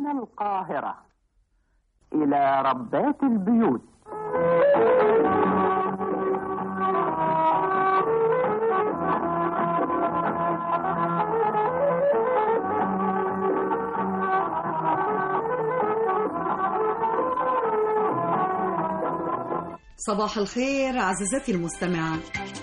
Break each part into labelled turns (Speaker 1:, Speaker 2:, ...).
Speaker 1: من القاهرة إلى ربات البيوت
Speaker 2: صباح الخير عزيزتي المستمعة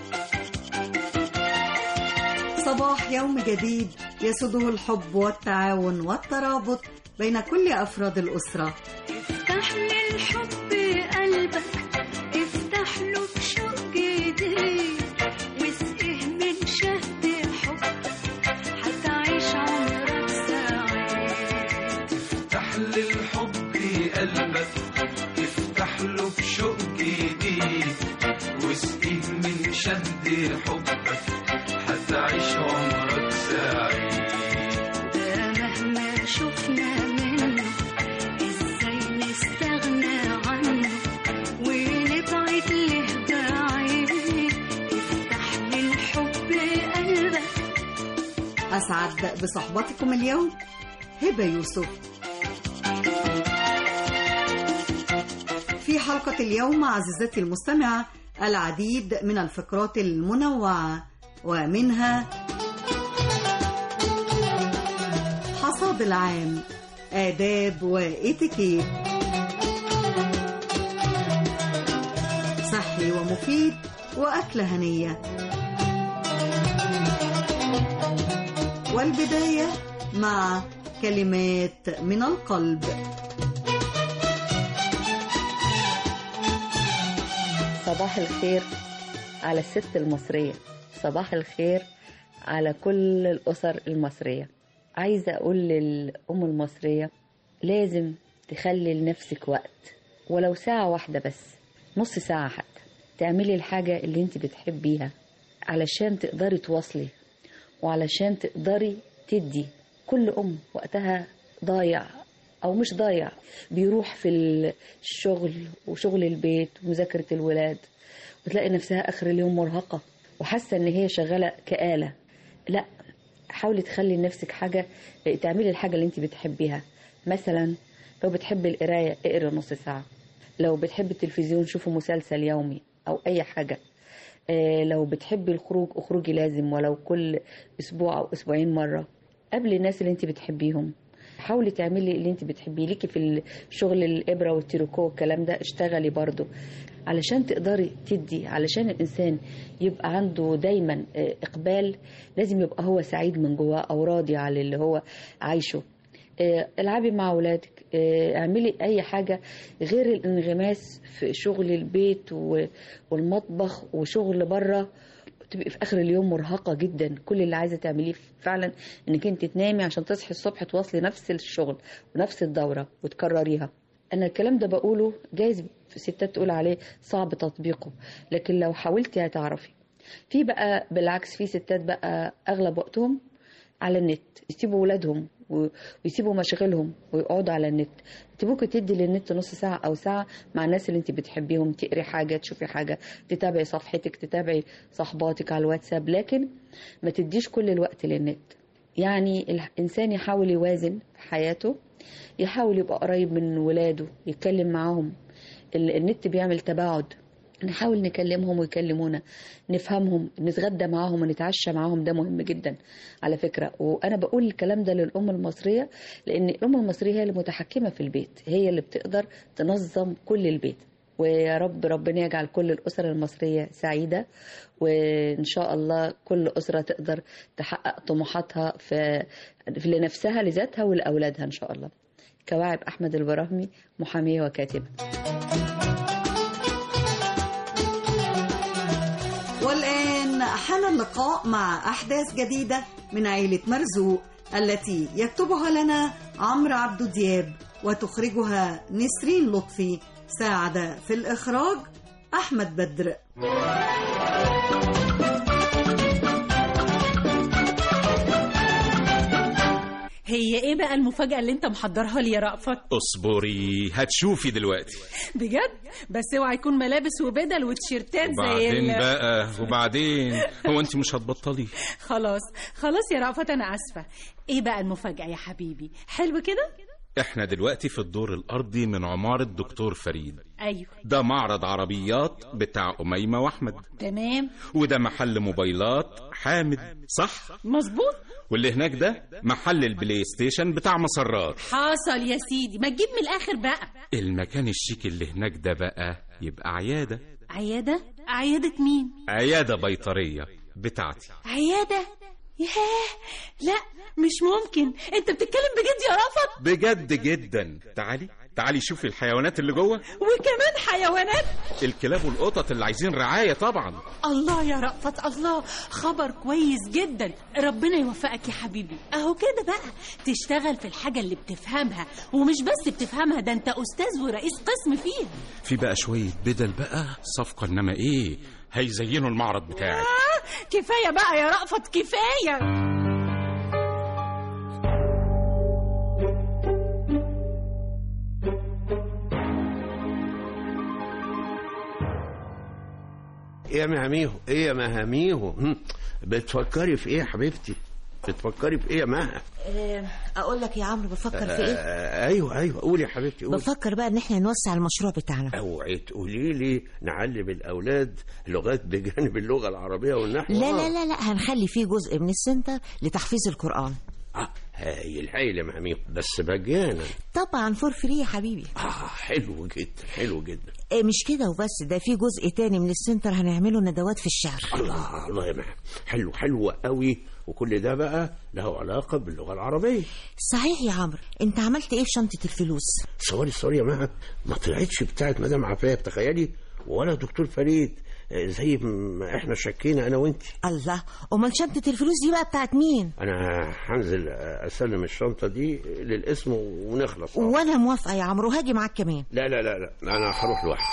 Speaker 2: صباح يوم جديد يسوده الحب والتعاون والترابط بين كل أفراد الأسرة
Speaker 3: افتح للحب قلبك افتح له بشوق جديد واسقه من شهد حب هتعيش عمرك سعيد
Speaker 4: افتح للحب قلبك افتح له بشوق جديد واسقيه من شد حبك هتعيش عمرك سعيد
Speaker 3: ده مهما شفنا منه ازاي نستغنى عنه ونبعد له بعيد افتح للحب قلبك
Speaker 2: أسعد بصحبتكم اليوم هبة يوسف في حلقة اليوم عزيزتي المستمعة العديد من الفقرات المنوعة ومنها حصاد العام آداب وإتيكيت صحي ومفيد وأكلة هنية والبداية مع كلمات من القلب
Speaker 5: صباح الخير على الست المصرية صباح الخير على كل الأسر المصرية عايزة أقول للأم المصرية لازم تخلي لنفسك وقت ولو ساعة واحدة بس نص ساعة حتى تعملي الحاجة اللي انت بتحبيها علشان تقدري تواصلي وعلشان تقدري تدي كل أم وقتها ضايع أو مش ضايع بيروح في الشغل وشغل البيت ومذاكرة الولاد وتلاقي نفسها آخر اليوم مرهقة وحاسة إن هي شغالة كآلة لا حاولي تخلي لنفسك حاجة تعملي الحاجة اللي انت بتحبيها مثلا لو بتحبي القراية اقري نص ساعة لو بتحبي التلفزيون شوفي مسلسل يومي أو أي حاجة آه، لو بتحبي الخروج اخرجي لازم ولو كل اسبوع او اسبوعين مره قبل الناس اللي انت بتحبيهم حاولي تعملي اللي انت بتحبيه ليكي في الشغل الابره والتيروكو والكلام ده اشتغلي برضو علشان تقدري تدي علشان الانسان يبقى عنده دايما آه، اقبال لازم يبقى هو سعيد من جواه او راضي على اللي هو عايشه آه، العبي مع اولادك آه، اعملي اي حاجه غير الانغماس في شغل البيت و- والمطبخ وشغل بره تبقي في اخر اليوم مرهقه جدا كل اللي عايزه تعمليه فعلا انك انت تنامي عشان تصحي الصبح تواصلي نفس الشغل ونفس الدوره وتكرريها انا الكلام ده بقوله جايز في ستات تقول عليه صعب تطبيقه لكن لو حاولتي هتعرفي في بقى بالعكس في ستات بقى اغلب وقتهم على النت يسيبوا ولادهم و- ويسيبوا مشاغلهم ويقعدوا على النت انت ممكن تدي للنت نص ساعة أو ساعة مع الناس اللي انت بتحبيهم تقري حاجة تشوفي حاجة تتابعي صفحتك تتابعي صحباتك على الواتساب لكن ما تديش كل الوقت للنت يعني الإنسان يحاول يوازن في حياته يحاول يبقى قريب من ولاده يتكلم معاهم ال- النت بيعمل تباعد نحاول نكلمهم ويكلمونا نفهمهم نتغدى معاهم ونتعشى معاهم ده مهم جدا على فكرة وأنا بقول الكلام ده للأم المصرية لأن الأم المصرية هي المتحكمة في البيت هي اللي بتقدر تنظم كل البيت ويا رب ربنا يجعل كل الأسر المصرية سعيدة وإن شاء الله كل أسرة تقدر تحقق طموحاتها في في لنفسها لذاتها ولأولادها إن شاء الله كواعب أحمد البراهمي محامية وكاتبة
Speaker 2: والآن حان اللقاء مع أحداث جديدة من عيلة مرزوق التي يكتبها لنا عمرو عبد دياب وتخرجها نسرين لطفي ساعد في الإخراج أحمد بدر
Speaker 6: هي ايه بقى المفاجأة اللي انت محضرها لي يا رأفت
Speaker 7: اصبري هتشوفي دلوقتي
Speaker 6: بجد بس اوعى يكون ملابس وبدل وتيشيرتات زي
Speaker 7: وبعدين
Speaker 6: ال...
Speaker 7: بقى وبعدين هو انت مش هتبطلي
Speaker 6: خلاص خلاص يا رأفت انا اسفة ايه بقى المفاجأة يا حبيبي حلو كده
Speaker 7: احنا دلوقتي في الدور الارضي من عمارة دكتور فريد
Speaker 6: ايوه
Speaker 7: ده معرض عربيات بتاع أميمة وأحمد
Speaker 6: تمام
Speaker 7: وده محل موبايلات حامد صح
Speaker 6: مظبوط
Speaker 7: واللي هناك ده محل البلاي ستيشن بتاع مسرات
Speaker 6: حصل يا سيدي ما تجيب من الاخر بقى
Speaker 7: المكان الشيك اللي هناك ده بقى يبقى عيادة
Speaker 6: عياده عياده مين
Speaker 7: عيادة بيطرية بتاعتي
Speaker 6: عياده ياه لا مش ممكن انت بتتكلم بجد يا رفض
Speaker 7: بجد جدا تعالي تعالي شوفي الحيوانات اللي جوه
Speaker 6: وكمان حيوانات
Speaker 7: الكلاب والقطط اللي عايزين رعاية طبعا
Speaker 6: الله يا رأفت الله خبر كويس جدا ربنا يوفقك يا حبيبي اهو كده بقى تشتغل في الحاجة اللي بتفهمها ومش بس بتفهمها ده انت استاذ ورئيس قسم فيها
Speaker 7: في بقى شوية بدل بقى صفقة انما ايه هيزينوا المعرض بتاعي
Speaker 6: آه كفاية بقى يا رأفت كفاية
Speaker 8: ايه يا مهاميهو ايه يا مهاميهو هم، بتفكري في ايه يا حبيبتي بتفكري في ايه يا مها
Speaker 9: اقول لك يا عمرو بفكر في ايه
Speaker 8: آه ايوه ايوه قولي يا حبيبتي قولي
Speaker 9: بفكر بقى ان احنا نوسع المشروع بتاعنا
Speaker 8: اوعي تقولي لي نعلم الاولاد لغات بجانب اللغه العربيه والنحو
Speaker 9: لا لا لا لا هنخلي فيه جزء من السنتر لتحفيظ القرآن
Speaker 8: آه هايل هايل يا مهاميهو بس مجانا
Speaker 9: طبعا فور فري يا حبيبي
Speaker 8: اه حلو جدا حلو جدا
Speaker 9: إيه مش كده وبس ده في جزء تاني من السنتر هنعمله ندوات في الشعر
Speaker 8: الله الله يا مها حلو حلو قوي وكل ده بقى له علاقه باللغه العربيه
Speaker 9: صحيح يا عمرو انت عملت ايه في شنطة الفلوس
Speaker 8: سوري سوري يا مها ما طلعتش بتاعت مدام عفاف تخيلي ولا دكتور فريد آه، زي ما احنا شكينا انا وانت
Speaker 9: الله امال شنطة الفلوس دي بقى بتاعت مين
Speaker 8: انا هنزل اسلم الشنطه دي للاسم ونخلص آه.
Speaker 9: وانا موافقة يا عمرو هاجي معاك كمان
Speaker 8: لا لا لا لا انا هروح لوحدي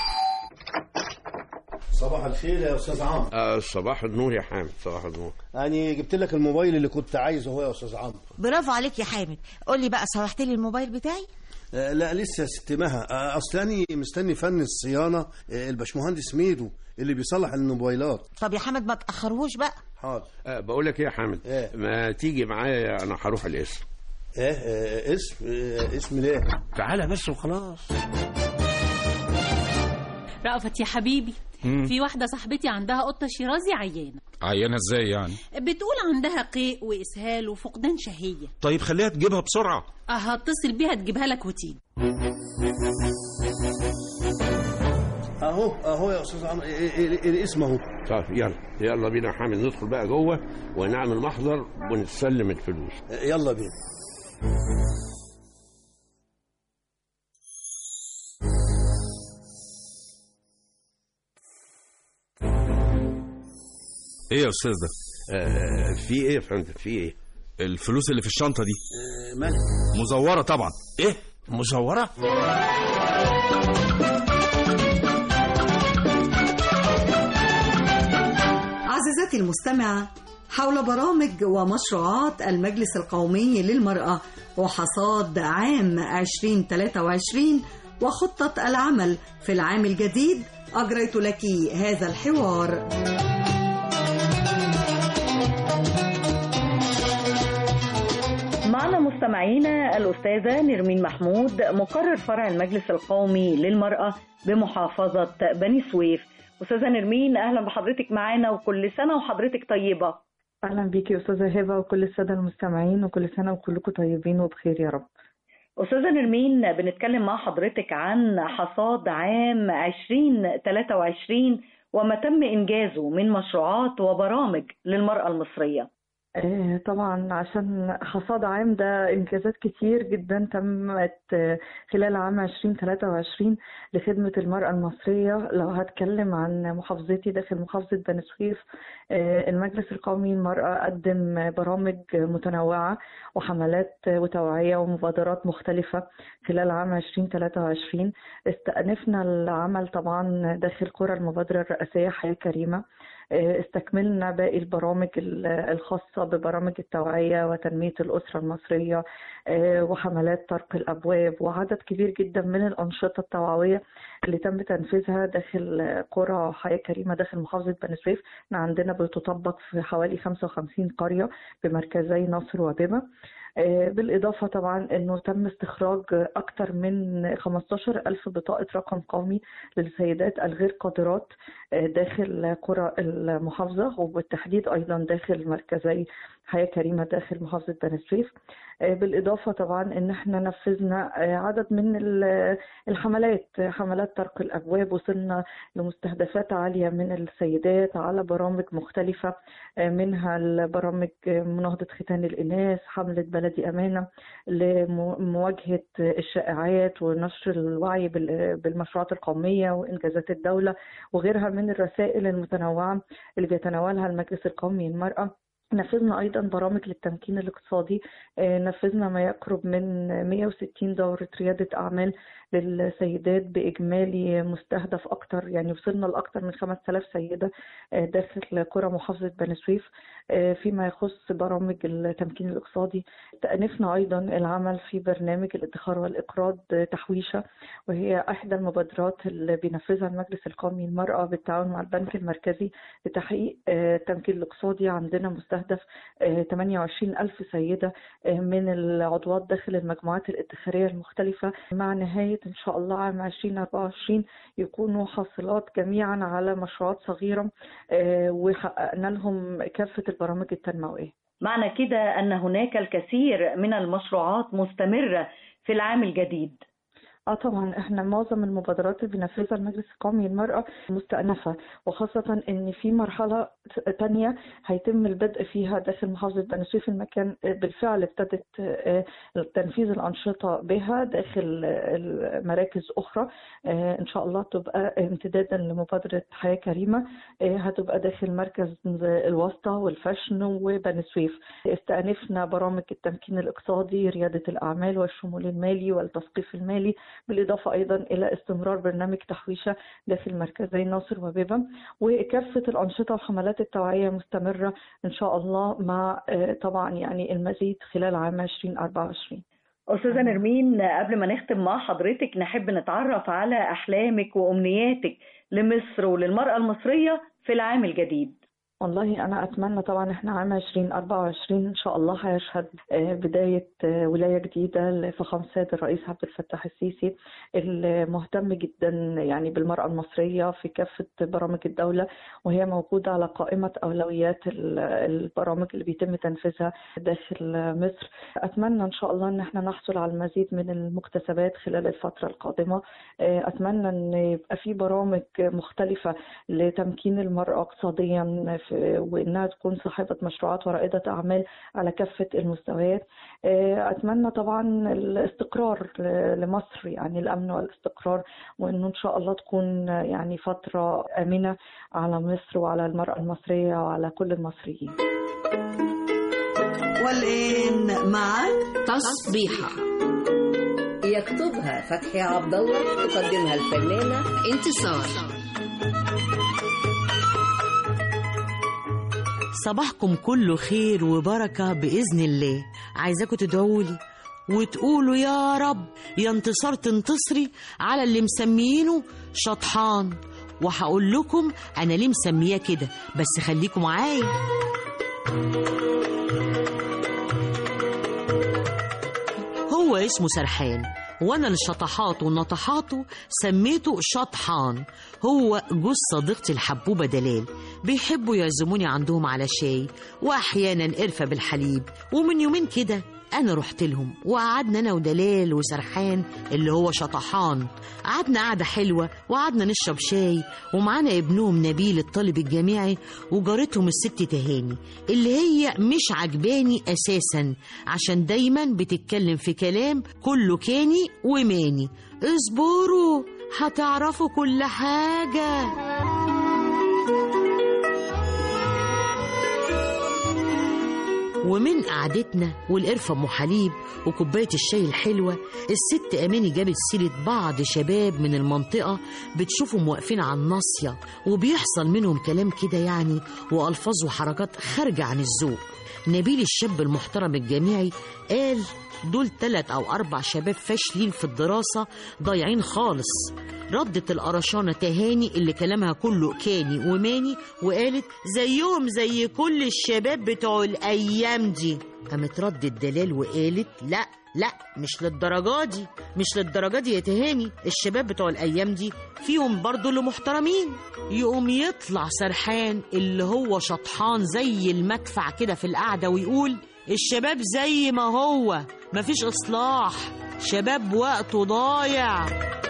Speaker 10: صباح الخير يا استاذ عمرو
Speaker 8: آه صباح النور يا حامد صباح النور
Speaker 10: يعني جبت لك الموبايل اللي كنت عايزه هو يا استاذ عمرو
Speaker 9: برافو عليك يا حامد قول لي بقى صلحت لي الموبايل بتاعي
Speaker 10: آه لا لسه يا ست مها آه اصل أنا مستني فن الصيانه آه الباشمهندس ميدو اللي بيصلح الموبايلات
Speaker 9: طب يا حامد ما تاخرهوش بقى
Speaker 10: حاضر
Speaker 8: آه بقول لك ايه يا حامد
Speaker 10: إيه؟
Speaker 8: ما تيجي معايا انا هروح الاسم
Speaker 10: ايه آه اسم آه اسم ليه
Speaker 8: تعالى بس وخلاص
Speaker 6: رأفت يا حبيبي في واحدة صاحبتي عندها قطة شيرازي عيانة
Speaker 7: عيانة ازاي يعني
Speaker 6: بتقول عندها قيء وإسهال وفقدان شهية
Speaker 7: طيب خليها تجيبها بسرعة
Speaker 6: أه هتصل بيها تجيبها لك وتيجي
Speaker 10: اهو اهو يا استاذ عمرو إيه- إيه- الاسم اهو
Speaker 8: طيب يلا يلا بينا يا حامد ندخل بقى جوه ونعمل محضر ونسلم الفلوس
Speaker 10: آه، يلا بينا
Speaker 7: ايه يا استاذ ده
Speaker 8: آه في ايه يا فندم في ايه
Speaker 7: الفلوس اللي في الشنطة دي
Speaker 10: آه، مالك
Speaker 7: مزورة طبعا
Speaker 8: ايه مزوره
Speaker 2: عزيزتي المستمعة حول برامج ومشروعات المجلس القومي للمرأة وحصاد عام 2023 وخطة العمل في العام الجديد أجريت لك هذا الحوار معنا مستمعينا الأستاذة نرمين محمود مقرر فرع المجلس القومي للمرأة بمحافظة بني سويف أستاذة نرمين أهلا بحضرتك معانا وكل سنة وحضرتك طيبة
Speaker 11: أهلا بيكي يا أستاذة هبة وكل السادة المستمعين وكل سنة وكلكم طيبين وبخير يا رب
Speaker 2: أستاذة نرمين بنتكلم مع حضرتك عن حصاد عام 2023 وما تم إنجازه من مشروعات وبرامج للمرأة المصرية
Speaker 11: آه، طبعا عشان حصاد عام ده إنجازات كتير جدا تمت آه، خلال عام 2023 لخدمة المرأة المصرية لو هتكلم عن محافظتي داخل محافظة بني سويف آه، المجلس القومي للمرأة قدم برامج متنوعة وحملات وتوعية ومبادرات مختلفة خلال عام 2023 استأنفنا العمل طبعا داخل قرى المبادرة الرئاسية حياة كريمة استكملنا باقي البرامج ال- الخاصة ببرامج التوعية وتنمية الأسرة المصرية آه، وحملات طرق الأبواب وعدد كبير جدا من الأنشطة التوعوية اللي تم تنفيذها داخل قرى حياة كريمة داخل محافظة بني سويف احنا عندنا بتطبق في حوالي 55 قرية بمركزي نصر وبما آه، بالإضافة طبعا أنه تم استخراج أكثر من 15 ألف بطاقة رقم قومي للسيدات الغير قادرات آه، داخل قرى المحافظة وبالتحديد أيضا داخل مركزي حياة كريمة داخل محافظة بني سويف آه، بالإضافة طبعا أن احنا نفذنا آه، عدد من ال- الحملات حملات طرق الأبواب وصلنا لمستهدفات عالية من السيدات على برامج مختلفة آه، منها البرامج آه، مناهضة ختان الإناث حملة بلدي أمانة لمواجهة الشائعات ونشر الوعي بال- بالمشروعات القومية وإنجازات الدولة وغيرها من الرسائل المتنوعة اللي بيتناولها المجلس القومي للمرأة نفذنا أيضا برامج للتمكين الاقتصادي آه، نفذنا ما يقرب من 160 دورة ريادة أعمال للسيدات بإجمالي مستهدف أكتر يعني وصلنا لأكتر من 5000 سيدة آه، داخل قرى محافظة بني سويف آه، فيما يخص برامج التمكين الاقتصادي تأنفنا أيضا العمل في برنامج الادخار والإقراض آه، تحويشة وهي إحدى المبادرات اللي بينفذها المجلس القومي للمرأة بالتعاون مع البنك المركزي لتحقيق آه، التمكين الاقتصادي عندنا مستهدف آه، 28 ألف سيدة آه، من العضوات داخل المجموعات الادخارية المختلفة مع نهاية إن شاء الله عام 2024 يكونوا حاصلات جميعا على مشروعات صغيرة آه، وحققنا لهم كافة البرامج التنموية
Speaker 12: معنى كده أن هناك الكثير من المشروعات مستمرة في العام الجديد
Speaker 11: اه طبعا احنا معظم المبادرات اللي بينفذها المجلس القومي للمرأة مستأنفة وخاصة ان في مرحلة تانية هيتم البدء فيها داخل محافظة بني سويف المكان بالفعل ابتدت آه، تنفيذ الأنشطة بها داخل آه، مراكز أخرى آه، إن شاء الله تبقى امتدادا لمبادرة حياة كريمة آه، هتبقى داخل مركز الواسطة والفاشن وبني سويف استأنفنا برامج التمكين الاقتصادي ريادة الأعمال والشمول المالي والتثقيف المالي بالإضافة أيضا إلى استمرار برنامج تحويشة داخل مركزي ناصر وبيبة وكافة الأنشطة وحملات التوعية مستمرة إن شاء الله مع آه، طبعا يعني المزيد خلال عام 2024
Speaker 12: أستاذة نرمين قبل ما نختم مع حضرتك نحب نتعرف على أحلامك وأمنياتك لمصر وللمرأة المصرية في العام الجديد
Speaker 11: والله أنا أتمنى طبعا إحنا عام 2024 إن شاء الله هيشهد آه، بداية آه، ولاية جديدة لفخامة السيد الرئيس عبد الفتاح السيسي المهتم جدا يعني بالمرأة المصرية في كافة برامج الدولة وهي موجودة على قائمة أولويات ال- البرامج اللي بيتم تنفيذها داخل مصر أتمنى إن شاء الله إن إحنا نحصل على المزيد من المكتسبات خلال الفترة القادمة آه، أتمنى إن يبقى في برامج مختلفة لتمكين المرأة اقتصاديا في- وإنها تكون صاحبة مشروعات ورائدة أعمال على كافة المستويات آه، أتمنى طبعا الاستقرار ل- لمصر يعني الأمن والاستقرار وإنه إن شاء الله تكون يعني فترة آمنة على مصر وعلى المرأة المصرية وعلى كل المصريين
Speaker 2: والآن مع
Speaker 13: تصبيحة
Speaker 14: يكتبها فتحي عبد الله تقدمها الفنانة
Speaker 13: انتصار
Speaker 9: صباحكم كله خير وبركة بإذن الله عايزاكم تدعولي وتقولوا يا رب يا انتصار تنتصري على اللي مسميينه شطحان وهقول لكم أنا ليه مسمياه كده بس خليكم معايا هو اسمه سرحان وانا لشطحاته ونطحاته سميته شطحان هو جوز صديقتي الحبوبه دلال بيحبوا يعزموني عندهم على شاي واحيانا قرفه بالحليب ومن يومين كده انا رحت لهم وقعدنا انا ودلال وسرحان اللي هو شطحان قعدنا قعده حلوه وقعدنا نشرب شاي ومعانا ابنهم نبيل الطالب الجامعي وجارتهم الست تهاني اللي هي مش عجباني اساسا عشان دايما بتتكلم في كلام كله كاني وماني اصبروا هتعرفوا كل حاجه ومن قعدتنا والقرفة أم حليب وكوباية الشاي الحلوة الست أماني جابت سيرة بعض شباب من المنطقة بتشوفهم واقفين على الناصية وبيحصل منهم كلام كده يعني وألفاظ وحركات خارجة عن الذوق نبيل الشاب المحترم الجامعي قال دول تلات أو أربع شباب فاشلين في الدراسة ضايعين خالص ردت القرشانة تهاني اللي كلامها كله كاني وماني وقالت زيهم زي كل الشباب بتوع الأيام دي قامت ردت دلال وقالت لا لا مش للدرجة دي مش للدرجة دي يا تهاني الشباب بتوع الأيام دي فيهم برضو اللي محترمين يقوم يطلع سرحان اللي هو شطحان زي المدفع كده في القعدة ويقول الشباب زي ما هو مفيش إصلاح شباب وقته ضايع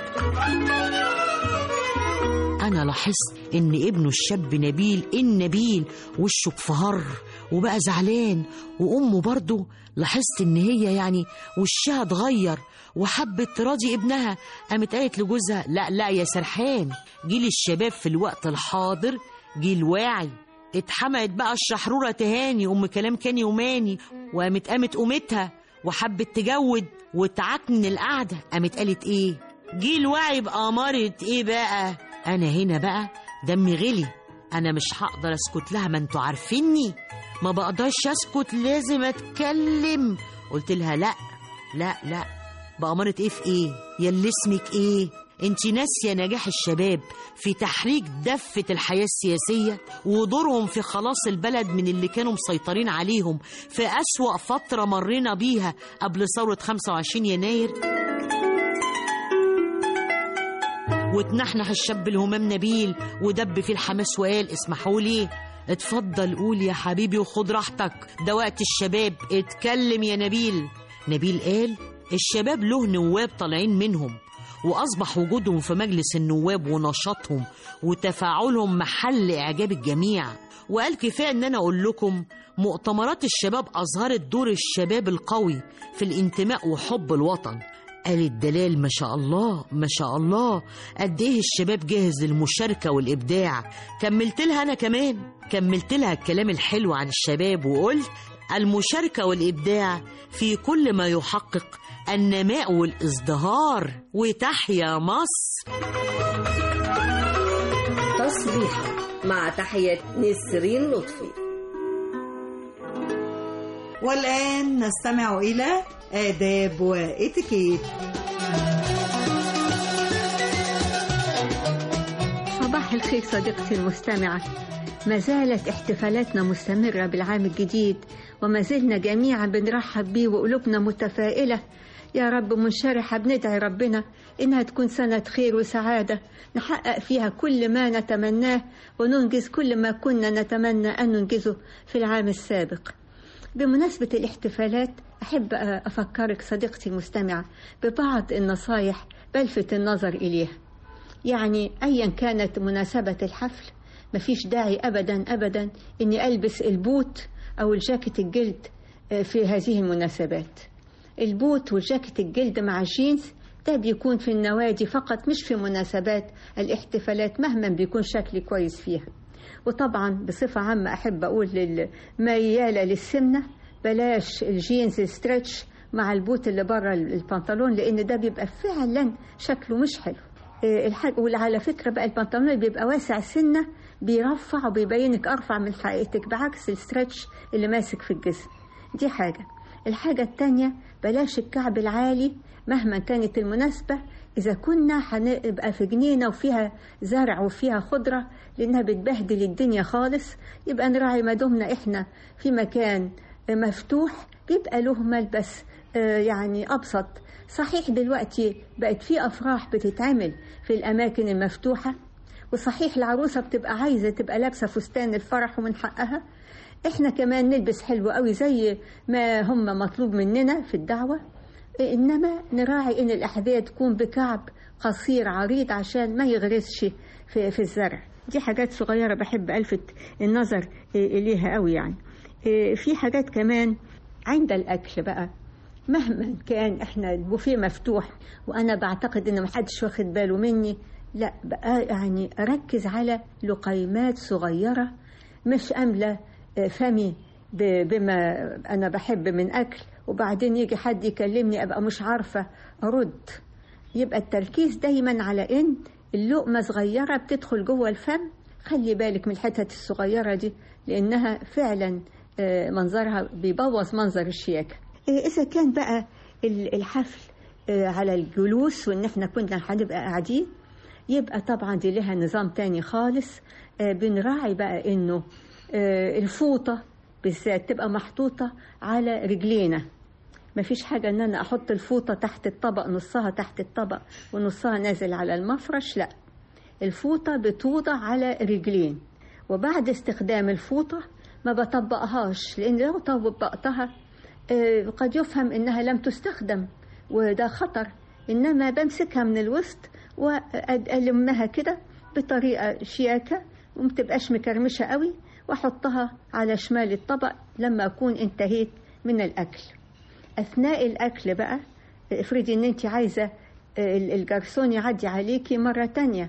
Speaker 9: أنا لاحظت إن ابنه الشاب نبيل النبيل وشه بفهر وبقى زعلان وأمه برضه لاحظت إن هي يعني وشها اتغير وحبت تراضي ابنها قامت قالت لجوزها لا لا يا سرحان جيل الشباب في الوقت الحاضر جيل واعي اتحمقت بقى الشحرورة تهاني أم كلام كاني وماني وقامت قامت قومتها وحبت تجود وتعكن القعدة قامت قالت إيه جيل واعي بأمارة إيه بقى أنا هنا بقى دمي غلي أنا مش هقدر أسكت لها ما انتوا عارفيني ما بقدرش أسكت لازم أتكلم قلت لها لا لا لا بأمارة إيه في إيه يا اللي اسمك إيه انت ناسية نجاح الشباب في تحريك دفة الحياة السياسية ودورهم في خلاص البلد من اللي كانوا مسيطرين عليهم في أسوأ فترة مرينا بيها قبل ثورة 25 يناير وتنحنح الشاب الهمام نبيل ودب في الحماس وقال اسمحوا لي اتفضل قول يا حبيبي وخد راحتك ده وقت الشباب اتكلم يا نبيل نبيل قال الشباب له نواب طالعين منهم وأصبح وجودهم في مجلس النواب ونشاطهم وتفاعلهم محل إعجاب الجميع وقال كفاية إن أنا أقول لكم مؤتمرات الشباب أظهرت دور الشباب القوي في الانتماء وحب الوطن قالت دلال ما شاء الله ما شاء الله قد ايه الشباب جاهز للمشاركة والإبداع كملت لها أنا كمان كملت لها الكلام الحلو عن الشباب وقلت المشاركة والإبداع في كل ما يحقق النماء والازدهار وتحيا مصر
Speaker 14: تصبيحة مع تحية نسرين لطفي
Speaker 2: والآن نستمع إلى آداب وإتيكيت
Speaker 15: صباح الخير صديقتي المستمعة ما زالت احتفالاتنا مستمرة بالعام الجديد وما زلنا جميعا بنرحب بيه وقلوبنا متفائلة يا رب منشرحة بندعي ربنا إنها تكون سنة خير وسعادة نحقق فيها كل ما نتمناه وننجز كل ما كنا نتمنى أن ننجزه في العام السابق بمناسبة الاحتفالات أحب أفكرك صديقتي المستمعة ببعض النصايح بلفت النظر إليها يعني أيا كانت مناسبة الحفل مفيش داعي أبدا أبدا إني ألبس البوت أو الجاكيت الجلد في هذه المناسبات البوت والجاكيت الجلد مع الجينز ده بيكون في النوادي فقط مش في مناسبات الاحتفالات مهما بيكون شكلي كويس فيها وطبعا بصفة عامة أحب أقول للميالة للسمنة بلاش الجينز ستريتش مع البوت اللي بره البنطلون لأن ده بيبقى فعلا شكله مش حلو الحاجة وعلى فكرة بقى البنطلون اللي بيبقى واسع سنة بيرفع وبيبينك أرفع من حقيقتك بعكس الستريتش اللي ماسك في الجسم دي حاجة الحاجة التانية بلاش الكعب العالي مهما كانت المناسبة إذا كنا هنبقى في جنينة وفيها زرع وفيها خضرة لأنها بتبهدل الدنيا خالص يبقى نراعي ما دمنا إحنا في مكان مفتوح بيبقى له ملبس يعني أبسط صحيح دلوقتي بقت في أفراح بتتعمل في الأماكن المفتوحة وصحيح العروسة بتبقى عايزة تبقى لابسة فستان الفرح ومن حقها احنا كمان نلبس حلو قوي زي ما هم مطلوب مننا في الدعوة انما نراعي ان الاحذية تكون بكعب قصير عريض عشان ما يغرسش في, في الزرع دي حاجات صغيرة بحب ألفت النظر إليها قوي يعني في حاجات كمان عند الأكل بقى مهما كان احنا البوفيه مفتوح وانا بعتقد ان محدش واخد باله مني لا بقى يعني اركز على لقيمات صغيره مش املى فمي بما انا بحب من اكل وبعدين يجي حد يكلمني ابقى مش عارفه ارد يبقى التركيز دايما على ان اللقمه صغيره بتدخل جوه الفم خلي بالك من الحتت الصغيره دي لانها فعلا منظرها بيبوظ منظر الشياكه إذا كان بقى الحفل على الجلوس وإن إحنا كنا هنبقى قاعدين يبقى طبعا دي لها نظام تاني خالص بنراعي بقى إنه الفوطة بالذات تبقى محطوطة على رجلينا مفيش حاجة ان انا احط الفوطة تحت الطبق نصها تحت الطبق ونصها نازل على المفرش لا الفوطة بتوضع على رجلين وبعد استخدام الفوطة ما بطبقهاش لان لو طبقتها آه، قد يفهم انها لم تستخدم وده خطر انما بمسكها من الوسط والمها كده بطريقه شياكه ومتبقاش مكرمشه قوي واحطها على شمال الطبق لما اكون انتهيت من الاكل اثناء الاكل بقى افرضي ان انت عايزه ال- الجرسون يعدي عليكي مره تانية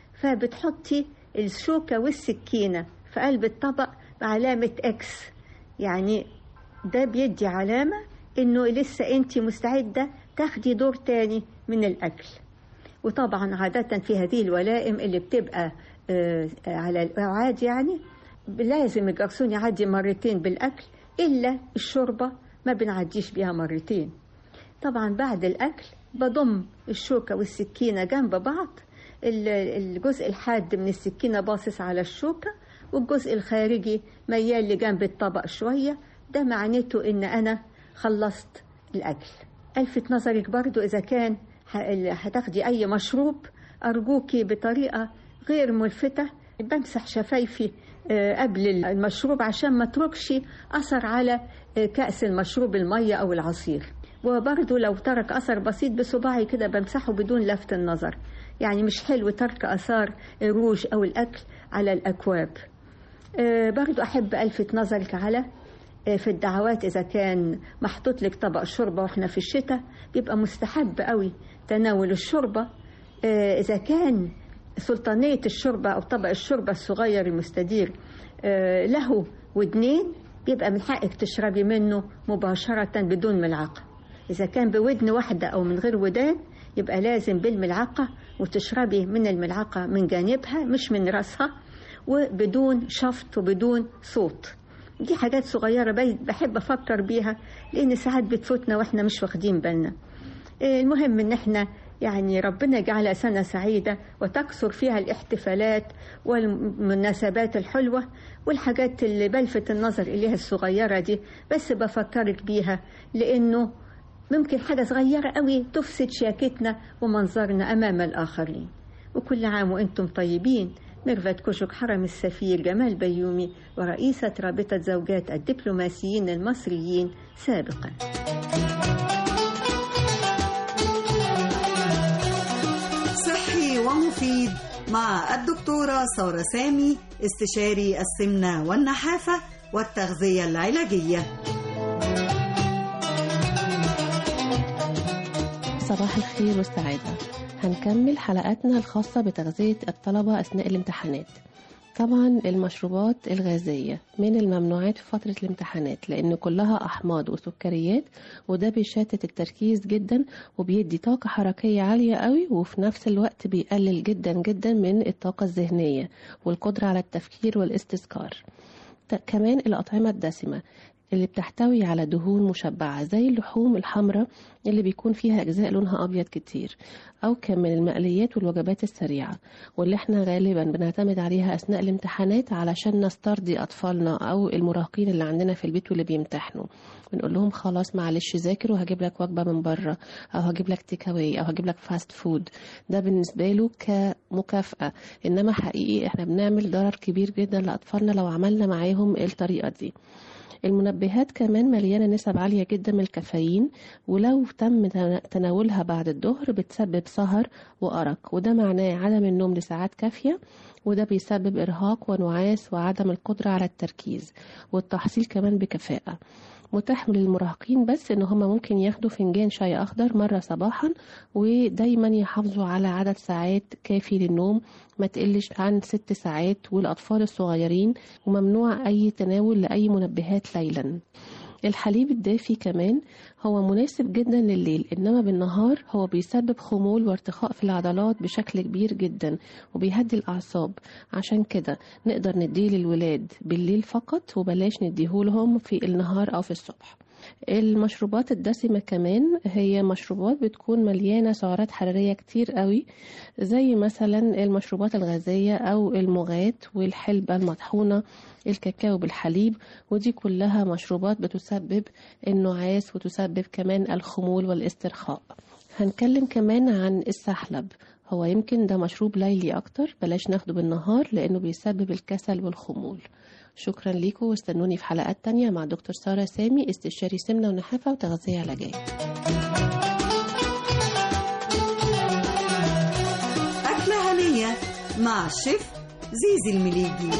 Speaker 15: فبتحطي الشوكه والسكينه في قلب الطبق بعلامه اكس يعني ده بيدي علامة انه لسه انت مستعدة تاخدي دور تاني من الاكل وطبعا عادة في هذه الولائم اللي بتبقى آه، على القعاد يعني لازم الجرسون يعدي مرتين بالاكل الا الشوربة ما بنعديش بيها مرتين طبعا بعد الاكل بضم الشوكة والسكينة جنب بعض ال- الجزء الحاد من السكينة باصص على الشوكة والجزء الخارجي ميال لجنب الطبق شوية ده معناته ان انا خلصت الاكل الفت نظرك برضو اذا كان ه- هتاخدي اي مشروب ارجوكي بطريقة غير ملفتة بمسح شفايفي آه، قبل المشروب عشان ما تركش اثر على آه، كأس المشروب المية او العصير وبرضو لو ترك اثر بسيط بصباعي كده بمسحه بدون لفت النظر يعني مش حلو ترك اثار الروج او الاكل على الاكواب آه، برضو أحب ألفت نظرك على آه، في الدعوات إذا كان محطوط لك طبق شوربة وإحنا في الشتاء بيبقى مستحب قوي تناول الشوربة آه، إذا كان سلطانية الشوربة أو طبق الشوربة الصغير المستدير آه، له ودنين بيبقى من حقك تشربي منه مباشرة بدون ملعقة إذا كان بودن واحدة أو من غير ودان يبقى لازم بالملعقة وتشربي من الملعقة من جانبها مش من رأسها وبدون شفط وبدون صوت دي حاجات صغيرة بي- بحب أفكر بيها لأن ساعات بتفوتنا وإحنا مش واخدين بالنا إيه المهم إن إحنا يعني ربنا يجعلها سنة سعيدة وتكثر فيها الاحتفالات والمناسبات الحلوة والحاجات اللي بلفت النظر إليها الصغيرة دي بس بفكرك بيها لأنه ممكن حاجة صغيرة قوي تفسد شياكتنا ومنظرنا أمام الآخرين وكل عام وأنتم طيبين ميرفت كوشك حرم السفير جمال بيومي ورئيسة رابطة زوجات الدبلوماسيين المصريين سابقا
Speaker 2: صحي ومفيد مع الدكتورة سارة سامي استشاري السمنة والنحافة والتغذية العلاجية
Speaker 16: صباح الخير والسعادة هنكمل حلقاتنا الخاصة بتغذية الطلبة أثناء الامتحانات طبعا المشروبات الغازية من الممنوعات في فترة الامتحانات لأن كلها أحماض وسكريات وده بيشتت التركيز جدا وبيدي طاقة حركية عالية قوي وفي نفس الوقت بيقلل جدا جدا من الطاقة الذهنية والقدرة على التفكير والاستذكار ت- كمان الأطعمة الدسمة اللي بتحتوي على دهون مشبعة زي اللحوم الحمراء اللي بيكون فيها أجزاء لونها أبيض كتير أو كمان المقليات والوجبات السريعة واللي احنا غالبا بنعتمد عليها أثناء الامتحانات علشان نسترضي أطفالنا أو المراهقين اللي عندنا في البيت واللي بيمتحنوا بنقول لهم خلاص معلش ذاكر وهجيب لك وجبة من بره أو هجيب لك تيك أواي أو هجيب لك فاست فود ده بالنسبة له كمكافأة إنما حقيقي احنا بنعمل ضرر كبير جدا لأطفالنا لو عملنا معاهم الطريقة دي المنبهات كمان مليانة نسب عالية جدا من الكافيين ولو تم تناولها بعد الظهر بتسبب سهر وأرق وده معناه عدم النوم لساعات كافية وده بيسبب إرهاق ونعاس وعدم القدرة على التركيز والتحصيل كمان بكفاءة متاح للمراهقين بس ان هم ممكن ياخدوا فنجان شاي اخضر مره صباحا ودايما يحافظوا على عدد ساعات كافي للنوم ما تقلش عن ست ساعات والاطفال الصغيرين وممنوع اي تناول لاي منبهات ليلا الحليب الدافي كمان هو مناسب جدا لليل انما بالنهار هو بيسبب خمول وارتخاء في العضلات بشكل كبير جدا وبيهدي الاعصاب عشان كده نقدر نديه للولاد بالليل فقط وبلاش نديهولهم في النهار او في الصبح المشروبات الدسمة كمان هي مشروبات بتكون مليانة سعرات حرارية كتير قوي زي مثلا المشروبات الغازية أو المغات والحلبة المطحونة الكاكاو بالحليب ودي كلها مشروبات بتسبب النعاس وتسبب كمان الخمول والاسترخاء هنتكلم كمان عن السحلب هو يمكن ده مشروب ليلي أكتر بلاش ناخده بالنهار لأنه بيسبب الكسل والخمول شكرا ليكم واستنوني في حلقات تانية مع دكتور سارة سامي استشاري سمنة ونحافة وتغذية علاجية
Speaker 2: أكلة هنية مع الشيف زيزي المليجي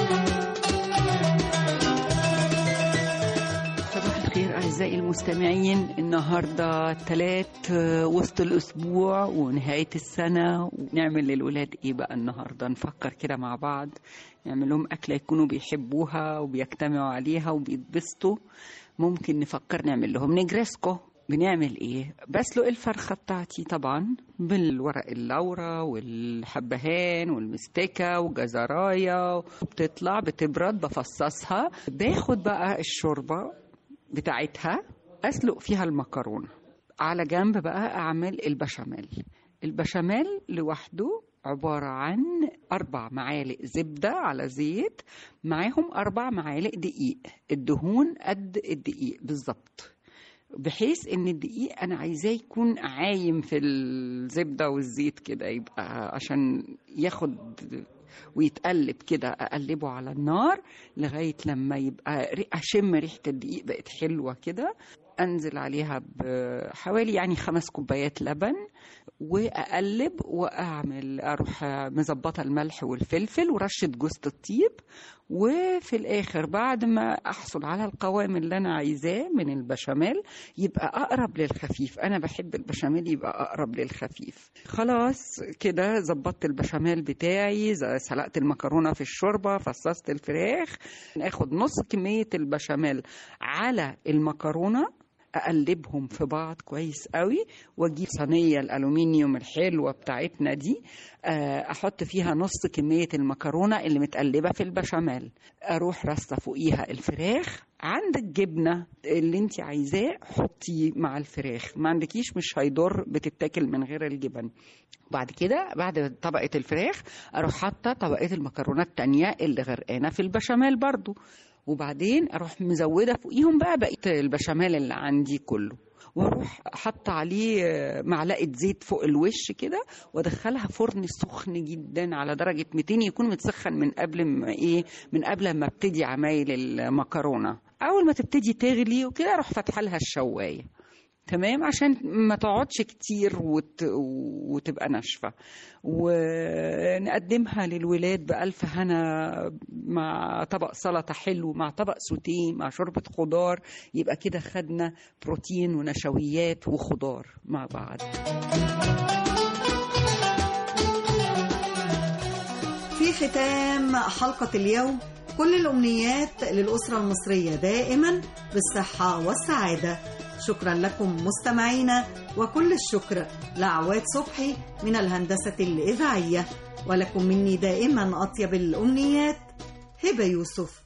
Speaker 17: صباح الخير أعزائي المستمعين النهاردة تلات وسط الأسبوع ونهاية السنة ونعمل للولاد إيه بقى النهاردة نفكر كده مع بعض نعمل لهم أكلة يكونوا بيحبوها وبيجتمعوا عليها وبيتبسطوا ممكن نفكر نعمل لهم نجرسكو بنعمل ايه بسلق الفرخه بتاعتي طبعا بالورق اللورا والحبهان والمستكه وجزرايه بتطلع بتبرد بفصصها باخد بقى الشوربه بتاعتها اسلق فيها المكرونه على جنب بقى اعمل البشاميل البشاميل لوحده عبارة عن أربع معالق زبدة على زيت معاهم أربع معالق دقيق الدهون قد الدقيق بالظبط بحيث ان الدقيق انا عايزاه يكون عايم في الزبده والزيت كده يبقى عشان ياخد ويتقلب كده اقلبه على النار لغايه لما يبقى اشم ريحه الدقيق بقت حلوه كده انزل عليها بحوالي يعني خمس كوبايات لبن واقلب واعمل اروح مظبطه الملح والفلفل ورشه جوز الطيب وفي الاخر بعد ما احصل على القوام اللي انا عايزاه من البشاميل يبقى اقرب للخفيف انا بحب البشاميل يبقى اقرب للخفيف خلاص كده ظبطت البشاميل بتاعي سلقت المكرونه في الشوربه فصصت الفراخ اخد نص كميه البشاميل على المكرونه اقلبهم في بعض كويس قوي واجيب صينيه الالومنيوم الحلوه بتاعتنا دي احط فيها نص كميه المكرونه اللي متقلبه في البشاميل اروح رصه فوقيها الفراخ عندك جبنه اللي انت عايزاه حطيه مع الفراخ ما عندكيش مش هيضر بتتاكل من غير الجبن بعد كده بعد طبقه الفراخ اروح حاطه طبقه المكرونه التانية اللي غرقانه في البشاميل برضو وبعدين اروح مزوده فوقيهم بقى بقيه البشاميل اللي عندي كله واروح حاطه عليه معلقه زيت فوق الوش كده وادخلها فرن سخن جدا على درجه 200 يكون متسخن من قبل ما ايه من قبل ما ابتدي عمايل المكرونه اول ما تبتدي تغلي وكده اروح فاتحه لها الشوايه تمام عشان ما تقعدش كتير وت... وتبقى ناشفة ونقدمها للولاد بألف هنا مع طبق سلطة حلو مع طبق سوتيه مع شوربة خضار يبقى كده خدنا بروتين ونشويات وخضار مع بعض
Speaker 2: في ختام حلقة اليوم كل الأمنيات للأسرة المصرية دائما بالصحة والسعادة شكرا لكم مستمعينا وكل الشكر لعواد صبحي من الهندسة الإذاعية ولكم مني دائما أطيب الأمنيات هبة يوسف